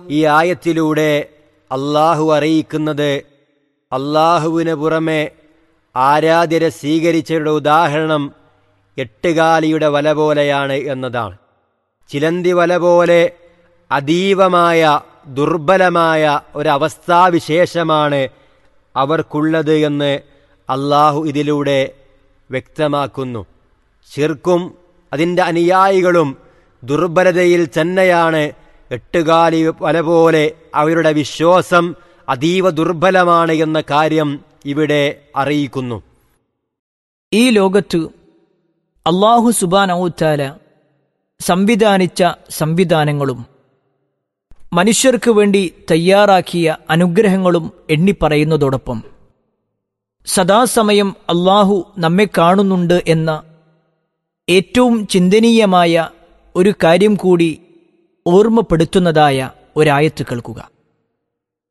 ഈ ആയത്തിലൂടെ അള്ളാഹു അറിയിക്കുന്നത് അള്ളാഹുവിന് പുറമെ ആരാധ്യരെ സ്വീകരിച്ചവരുടെ ഉദാഹരണം എട്ടുകാലിയുടെ വല പോലെയാണ് എന്നതാണ് ചിലന്തി വല പോലെ അതീവമായ ദുർബലമായ ഒരവസ്ഥാവിശേഷമാണ് അവർക്കുള്ളത് എന്ന് അള്ളാഹു ഇതിലൂടെ വ്യക്തമാക്കുന്നു ശിർക്കും അതിൻ്റെ അനുയായികളും ദുർബലതയിൽ തന്നെയാണ് എട്ടുകാലി വല പോലെ അവരുടെ വിശ്വാസം അതീവ ദുർബലമാണ് എന്ന കാര്യം ഇവിടെ അറിയിക്കുന്നു ഈ ലോകത്ത് അള്ളാഹു സുബാനൌത്താല സംവിധാനിച്ച സംവിധാനങ്ങളും മനുഷ്യർക്ക് വേണ്ടി തയ്യാറാക്കിയ അനുഗ്രഹങ്ങളും എണ്ണിപ്പറയുന്നതോടൊപ്പം സദാസമയം അള്ളാഹു നമ്മെ കാണുന്നുണ്ട് എന്ന ഏറ്റവും ചിന്തനീയമായ ഒരു കാര്യം കൂടി ഓർമ്മപ്പെടുത്തുന്നതായ ഒരായത്ത് കേൾക്കുക